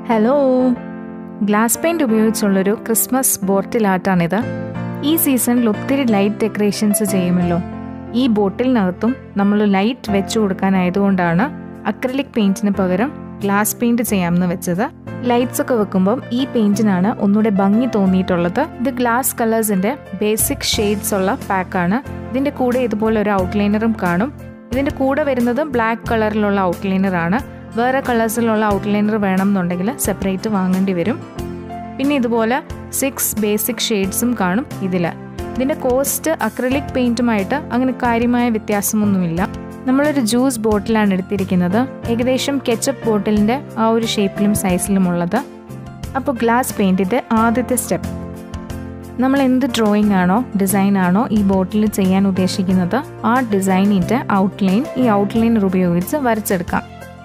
Hello glass paint ഉപയോഗിച്ചുള്ളൊരു Christmas bottle ആർട്ടാണിത് ഈ സീസണിൽ ഒത്തിരി ലൈറ്റ് ഡെക്കറേഷൻസ് ചെയ്യുമല്ലോ ഈ ബോട്ടിലിനകത്തും നമ്മൾ ലൈറ്റ് വെച്ചു കൊടുക്കാനായതുകൊണ്ടാണ് അക്രലിക് പെയിന്റിന് പകരം ഗ്ലാസ് പെയിന്റ് ചെയ്യാമെന്ന് വെച്ചത് ലൈറ്റ്സ് ഒക്കെ വെക്കുമ്പം ഈ പെയിന്റിനാണ് ഒന്നുകൂടെ ഭംഗി തോന്നിയിട്ടുള്ളത് ഇത് ഗ്ലാസ് കളേഴ്സിന്റെ ബേസിക് ഷെയ്ഡ്സ് ഉള്ള പാക്കാണ് ഇതിന്റെ കൂടെ ഇതുപോലെ ഒരു ഔട്ട്ലൈനറും കാണും ഇതിന്റെ കൂടെ വരുന്നത് ബ്ലാക്ക് കളറിലുള്ള ഔട്ട്ലൈനർ ആണ് വേറെ കളേഴ്സിലുള്ള ഔട്ട്ലൈനർ വേണം എന്നുണ്ടെങ്കിൽ സെപ്പറേറ്റ് വാങ്ങേണ്ടി വരും പിന്നെ ഇതുപോലെ സിക്സ് ബേസിക് ഷെയ്ഡ്സും കാണും ഇതിൽ ഇതിൻ്റെ കോസ്റ്റ് അക്രലിക് പെയിൻറ്റുമായിട്ട് അങ്ങനെ കാര്യമായ വ്യത്യാസമൊന്നുമില്ല നമ്മളൊരു ജ്യൂസ് ബോട്ടിലാണ് എടുത്തിരിക്കുന്നത് ഏകദേശം കെച്ചപ്പ് ബോട്ടിലിൻ്റെ ആ ഒരു ഷേപ്പിലും സൈസിലും ഉള്ളത് അപ്പോൾ ഗ്ലാസ് പെയിൻറ്റിൻ്റെ ആദ്യത്തെ സ്റ്റെപ്പ് നമ്മൾ എന്ത് ഡ്രോയിങ് ആണോ ഡിസൈൻ ആണോ ഈ ബോട്ടിൽ ചെയ്യാൻ ഉദ്ദേശിക്കുന്നത് ആ ഡിസൈനിൻ്റെ ഔട്ട്ലൈൻ ഈ ഔട്ട്ലൈനർ ഉപയോഗിച്ച് വരച്ചെടുക്കാം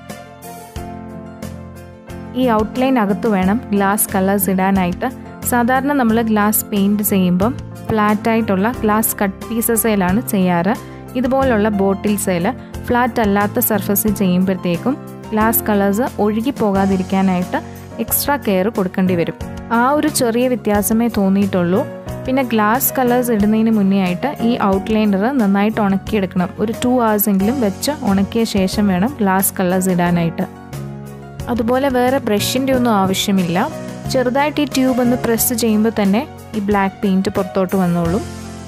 ഈ ഔട്ട്ലൈൻ അകത്ത് വേണം ഗ്ലാസ് കളേഴ്സ് ഇടാനായിട്ട് സാധാരണ നമ്മൾ ഗ്ലാസ് പെയിൻറ് ചെയ്യുമ്പം ഫ്ലാറ്റ് ആയിട്ടുള്ള ഗ്ലാസ് കട്ട് പീസസേലാണ് ചെയ്യാറ് ഇതുപോലുള്ള ബോട്ടിൽസേൽ ഫ്ലാറ്റ് അല്ലാത്ത സർഫസിൽ ചെയ്യുമ്പോഴത്തേക്കും ഗ്ലാസ് കളേഴ്സ് ഒഴുകി പോകാതിരിക്കാനായിട്ട് എക്സ്ട്രാ കെയർ കൊടുക്കേണ്ടി വരും ആ ഒരു ചെറിയ വ്യത്യാസമേ തോന്നിയിട്ടുള്ളൂ പിന്നെ ഗ്ലാസ് കളേഴ്സ് ഇടുന്നതിന് മുന്നേ ആയിട്ട് ഈ ഔട്ട്ലൈനർ നന്നായിട്ട് ഉണക്കിയെടുക്കണം ഒരു ടു hours എങ്കിലും വെച്ച് ഉണക്കിയ ശേഷം വേണം ഗ്ലാസ് കളേഴ്സ് ഇടാനായിട്ട് അതുപോലെ വേറെ ബ്രഷിൻ്റെ ഒന്നും ആവശ്യമില്ല ചെറുതായിട്ട് ഈ ട്യൂബ് ഒന്ന് പ്രസ് ചെയ്യുമ്പോൾ തന്നെ ഈ ബ്ലാക്ക് പെയിൻറ്റ് പുറത്തോട്ട് വന്നോളും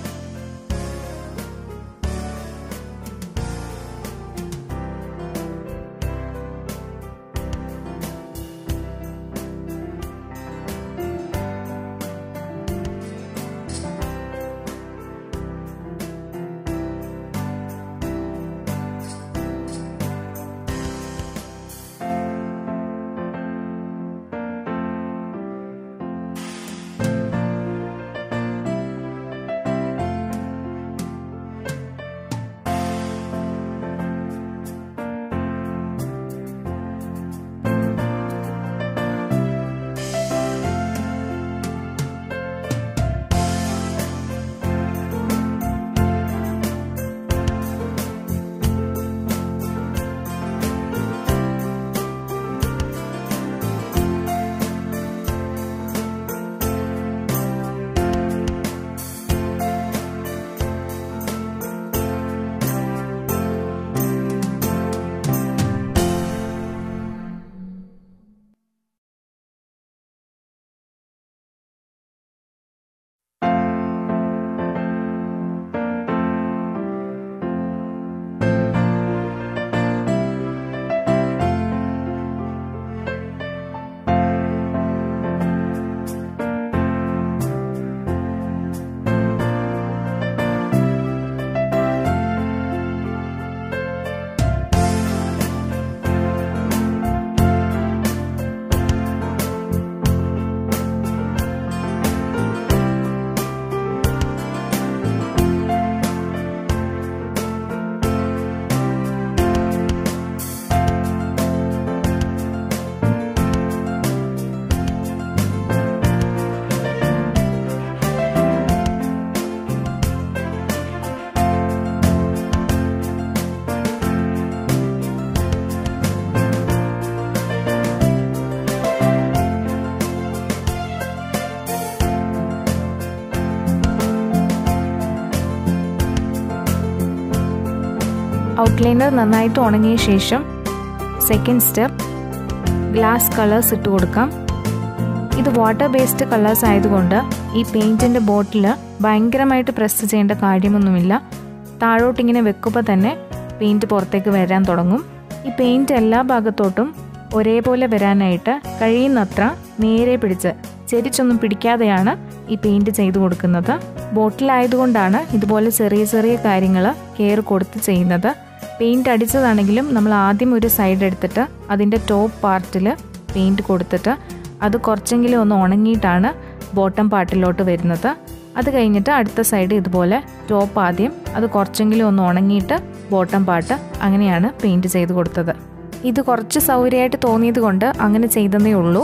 ഔട്ട്ലൈനർ നന്നായിട്ട് ഉണങ്ങിയ ശേഷം സെക്കൻഡ് സ്റ്റെപ്പ് ഗ്ലാസ് കളേഴ്സ് ഇട്ട് കൊടുക്കാം ഇത് വാട്ടർ ബേസ്ഡ് കളേഴ്സ് ആയതുകൊണ്ട് ഈ പെയിൻറ്റിൻ്റെ ബോട്ടിൽ ഭയങ്കരമായിട്ട് പ്രസ് ചെയ്യേണ്ട കാര്യമൊന്നുമില്ല താഴോട്ടിങ്ങനെ വെക്കുമ്പോൾ തന്നെ പെയിൻറ്റ് പുറത്തേക്ക് വരാൻ തുടങ്ങും ഈ പെയിൻറ്റ് എല്ലാ ഭാഗത്തോട്ടും ഒരേപോലെ വരാനായിട്ട് കഴിയുന്നത്ര നേരെ പിടിച്ച് ചെരിച്ചൊന്നും പിടിക്കാതെയാണ് ഈ പെയിൻറ്റ് ചെയ്തു കൊടുക്കുന്നത് ബോട്ടിലായതുകൊണ്ടാണ് ഇതുപോലെ ചെറിയ ചെറിയ കാര്യങ്ങൾ കെയർ കൊടുത്ത് ചെയ്യുന്നത് പെയിൻറ്റ് അടിച്ചതാണെങ്കിലും നമ്മൾ ആദ്യം ഒരു സൈഡ് എടുത്തിട്ട് അതിൻ്റെ ടോപ്പ് പാർട്ടിൽ പെയിൻറ്റ് കൊടുത്തിട്ട് അത് കുറച്ചെങ്കിലും ഒന്ന് ഉണങ്ങിയിട്ടാണ് ബോട്ടം പാർട്ടിലോട്ട് വരുന്നത് അത് കഴിഞ്ഞിട്ട് അടുത്ത സൈഡ് ഇതുപോലെ ടോപ്പ് ആദ്യം അത് കുറച്ചെങ്കിലും ഒന്ന് ഉണങ്ങിയിട്ട് ബോട്ടം പാർട്ട് അങ്ങനെയാണ് പെയിൻറ്റ് ചെയ്ത് കൊടുത്തത് ഇത് കുറച്ച് സൗകര്യമായിട്ട് തോന്നിയത് കൊണ്ട് അങ്ങനെ ചെയ്തതേ ഉള്ളൂ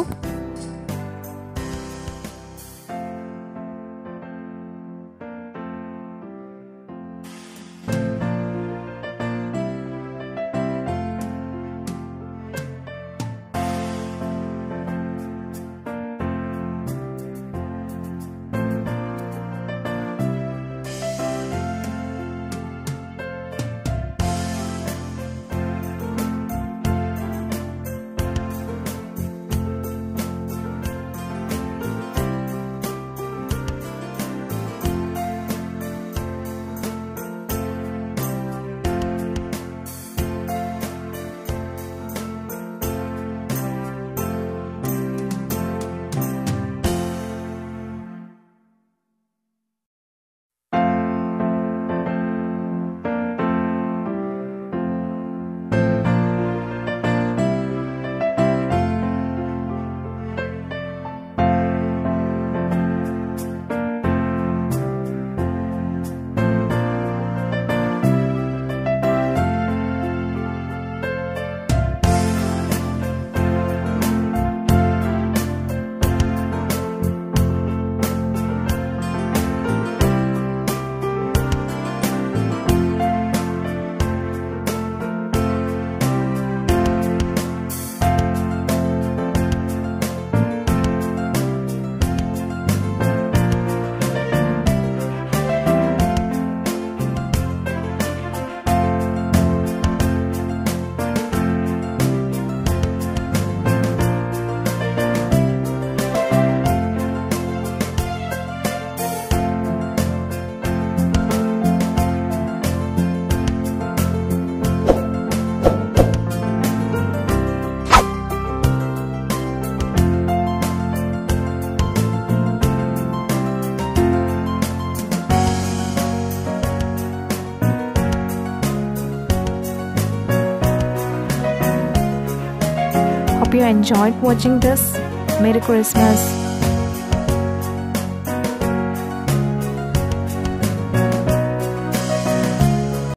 you enjoyed watching this. Merry Christmas.